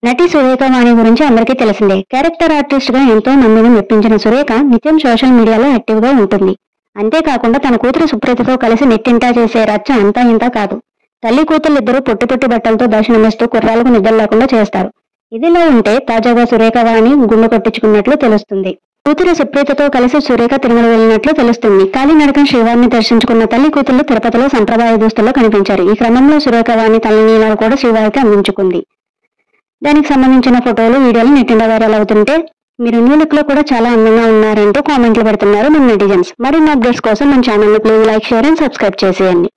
నటి సురేఖ వాణి గురించి అందరికీ తెలిసిందే క్యారెక్టర్ ఆర్టిస్ట్ గా ఎంతో మందిని మెప్పించిన సురేఖ నిత్యం సోషల్ మీడియాలో యాక్టివ్ గా ఉంటుంది అంతేకాకుండా తన కూతురు సుప్రీతతో కలిసి నెట్టింటా చేసే రచ్చ అంతా ఇంతా కాదు తల్లి కూతురు ఇద్దరు పొట్టి పొట్టి బట్టలతో దర్శనమిస్తూ కుర్రాలకు నిద్ర లేకుండా చేస్తారు ఇదిలా ఉంటే తాజాగా సురేఖ వాణి గుండు కొట్టించుకున్నట్లు తెలుస్తుంది కూతురు సుప్రీతతో కలిసి సురేఖ తిరుమల వెళ్ళినట్లు తెలుస్తుంది కాలినడకం శ్రీవారిని దర్శించుకున్న తల్లి కూతురు తిరుపతిలో సంప్రదాయ దుస్తుల్లో కనిపించారు ఈ క్రమంలో సురేఖ వాణి తల్లినీలను కూడా శ్రీవారికి అందించుకుంది దానికి సంబంధించిన ఫోటోలు వీడియోలు నెట్టిండా వైరల్ అవుతుంటే మీరు న్యూ లుక్ లో కూడా చాలా అందంగా ఉన్నారంటూ కామెంట్లు పెడుతున్నారు మన నెటిజన్స్ మరిన్ని అప్డేట్స్ కోసం మన ఛానల్ ని please like share and subscribe చేసేయండి